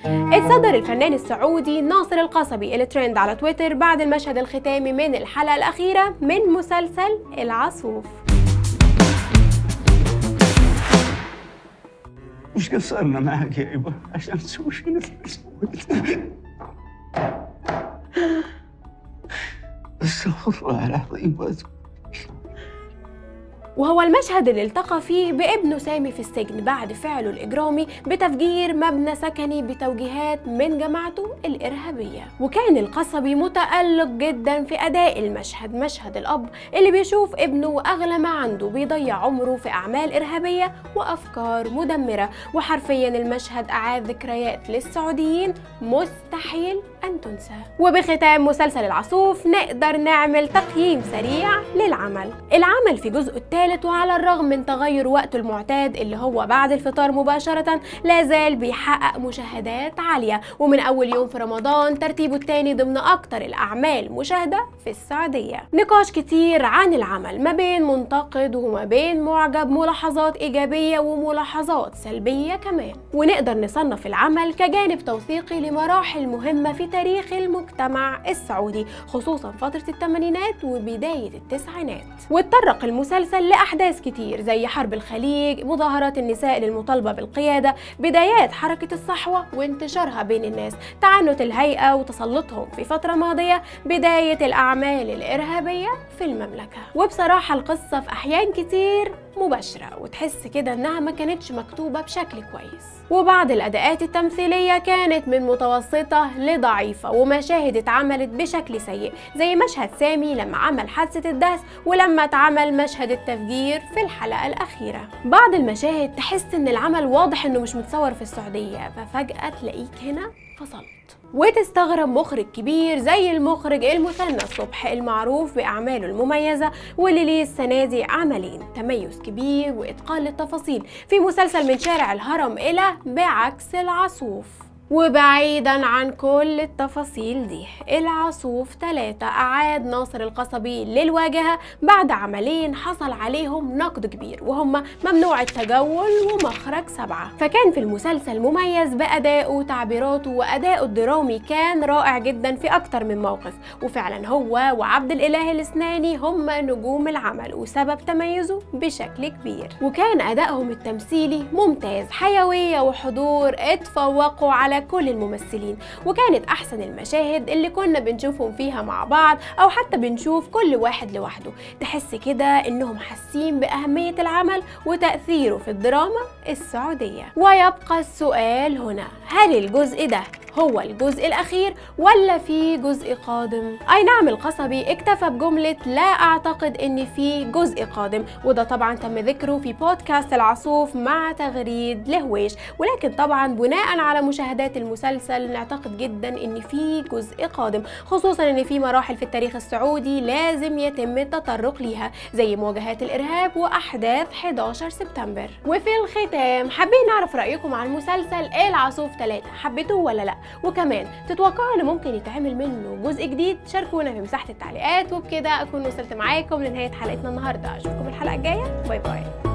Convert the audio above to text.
اتصدر الفنان السعودي ناصر القصبي الترند على تويتر بعد المشهد الختامي من الحلقة الأخيرة من مسلسل العصوف مش قصرنا معك يا يبا عشان تسوي شيء اللي سويت استغفر الله العظيم واتوب وهو المشهد اللي التقى فيه بابنه سامي في السجن بعد فعله الإجرامي بتفجير مبنى سكني بتوجيهات من جماعته الإرهابية وكان القصبي متألق جدا في أداء المشهد مشهد الأب اللي بيشوف ابنه وأغلى ما عنده بيضيع عمره في أعمال إرهابية وأفكار مدمرة وحرفيا المشهد أعاد ذكريات للسعوديين مستحيل أن تنسى وبختام مسلسل العصوف نقدر نعمل تقييم سريع للعمل العمل في جزء الثالث وعلى الرغم من تغير وقته المعتاد اللي هو بعد الفطار مباشرة لا زال بيحقق مشاهدات عالية ومن أول يوم في رمضان ترتيبه الثاني ضمن أكتر الأعمال مشاهدة في السعودية نقاش كتير عن العمل ما بين منتقد وما بين معجب ملاحظات إيجابية وملاحظات سلبية كمان ونقدر نصنف العمل كجانب توثيقي لمراحل مهمة في تاريخ المجتمع السعودي خصوصا فترة الثمانينات وبداية التسعينات واتطرق المسلسل لأحداث كتير زي حرب الخليج مظاهرات النساء للمطالبة بالقيادة بدايات حركة الصحوة وانتشارها بين الناس تعنت الهيئة وتسلطهم في فترة ماضية بداية الأعمال الإرهابية في المملكة وبصراحة القصة في أحيان كتير مباشرة وتحس كده إنها ما كانتش مكتوبة بشكل كويس وبعض الأداءات التمثيلية كانت من متوسطة لضعيفة ومشاهد اتعملت بشكل سيء زي مشهد سامي لما عمل حادثة الدهس ولما اتعمل مشهد التفجير في الحلقة الأخيرة بعض المشاهد تحس إن العمل واضح إنه مش متصور في السعودية ففجأة تلاقيك هنا فصلت وتستغرب مخرج كبير زي المخرج المثنى الصبح المعروف بأعماله المميزة واللي ليه السنة دي عملين تميز كبير وإتقان للتفاصيل في مسلسل من شارع الهرم إلى بعكس العصوف وبعيدا عن كل التفاصيل دي العصوف ثلاثة أعاد ناصر القصبي للواجهة بعد عملين حصل عليهم نقد كبير وهم ممنوع التجول ومخرج سبعة فكان في المسلسل مميز بأدائه وتعبيراته وأدائه الدرامي كان رائع جدا في أكتر من موقف وفعلا هو وعبد الإله الإسناني هم نجوم العمل وسبب تميزه بشكل كبير وكان أدائهم التمثيلي ممتاز حيوية وحضور اتفوقوا على كل الممثلين وكانت أحسن المشاهد اللي كنا بنشوفهم فيها مع بعض أو حتى بنشوف كل واحد لوحده تحس كده إنهم حاسين بأهمية العمل وتأثيره في الدراما السعودية ويبقى السؤال هنا هل الجزء ده هو الجزء الأخير ولا في جزء قادم؟ أي نعم القصبي اكتفى بجملة لا أعتقد إن في جزء قادم وده طبعا تم ذكره في بودكاست العصوف مع تغريد لهويش ولكن طبعا بناء على مشاهدات المسلسل نعتقد جدا إن في جزء قادم خصوصا إن في مراحل في التاريخ السعودي لازم يتم التطرق ليها زي مواجهات الإرهاب وأحداث 11 سبتمبر وفي الختام حابين نعرف رأيكم عن مسلسل العصوف 3 حبيتوه ولا لأ وكمان تتوقعوا ان ممكن يتعمل منه جزء جديد شاركونا في مساحه التعليقات وبكده اكون وصلت معاكم لنهايه حلقتنا النهارده اشوفكم الحلقه الجايه باي باي